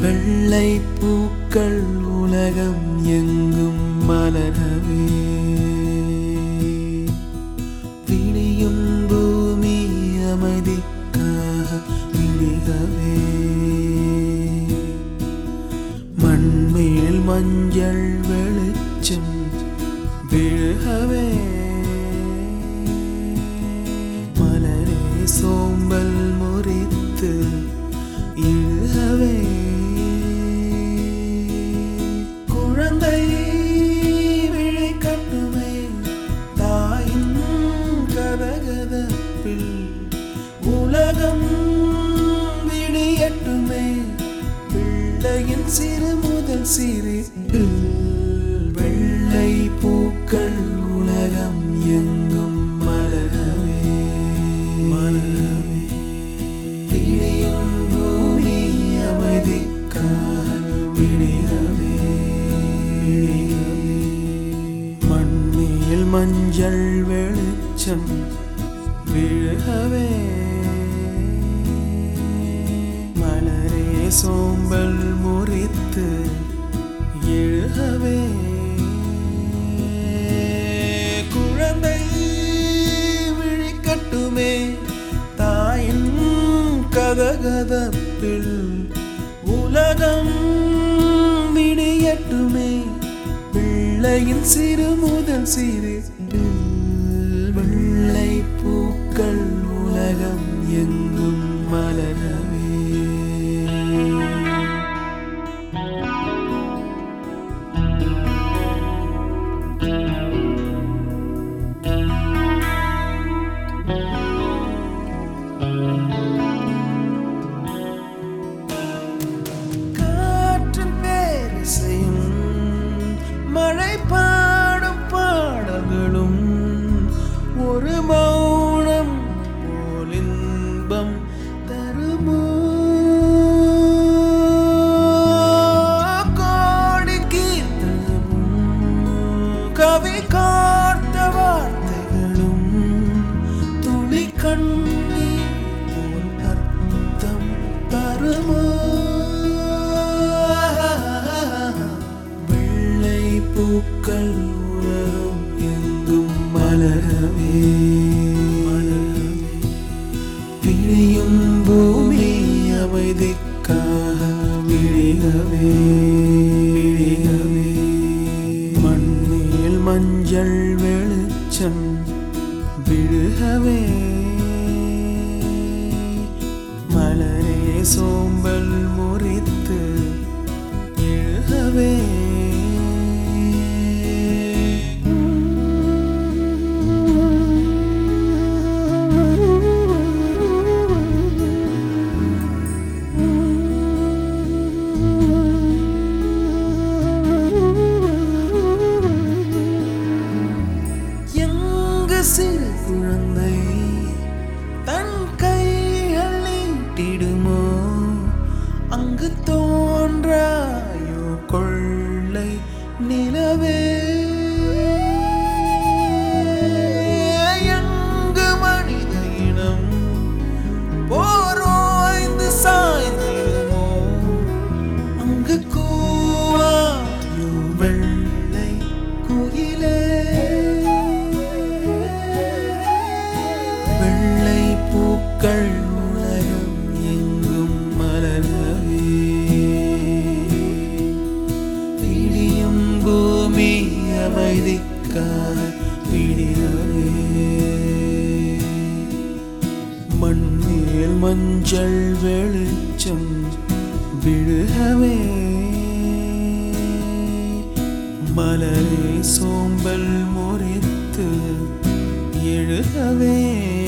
வெள்ளை பூக்கள் உலகம் எங்கும் மலரவே விடியும் பூமி அமைதிக்காக விழிகவே மண்மேல் மஞ்சள் வெளிச்சம் விழுகவே மலரே சோம்பல் முறித்து இழுகவே குழந்தை விழி கட்டுமே தாயின் கதகதப்பில் உலகம் விடியட்டுமே பிள்ளையின் சிறு முதல் சிரிப்பில் வெள்ளை பூக்கள் உலகம் எங்கும் மலரவே மலரவே விடியும் பூமி அமைதிக்காக விடியவே மண்ணில் மஞ்சள் வெளிச்சம் விழுகவே மலரே சோம்பல் முறித்து எழுகவே குழந்தை விழிக்கட்டுமே தாயின் கதகதப்பில் உலகம் விடியட்டுமே பிள்ளையின் சிறு முதல் சிறு வெள்ளை பூக்கள் உலகம் எங்கும் மலரவே காற்றின் பேரிசையும் மழை பாடும் பாடல்களும் ஒரு மௌனம் போல் இன்பம் தருமோ கோடி கீர்த்தனமும் கவி காத்த வார்த்தைகளும் துளி கண்ணீர் போல் அர்த்தம் தருமோ வெள்ளை பூக்கள் உலகம் எங்கும் மலரவே விழியும் பூமி அமைதிக்காக விழிகவே விழிகவே மண்ணில் மஞ்சள் வெளிச்சம் விழுகவே மலரே சோம்பல் முறித்து எழுகவே எங்கு சிறு குழந்தை தன் கைகள் நீட்டிடுமோ அங்கு தோன்றாயோ கொள்ளை நிலவே எங்கு மனித இனம் போரோய்ந்து சாய்ந்திடுமோ அங்கு கூவாயோ வெள்ளை குயிலே வெள்ளை பூக்கள் உலகம் எங்கும் மலரவே விடியும் பூமி அமைதிக்காக விடியவே மண்ணில் மஞ்சள் வெளிச்சம் விழுகவே மலரே சோம்பல் முறித்து எழுகவே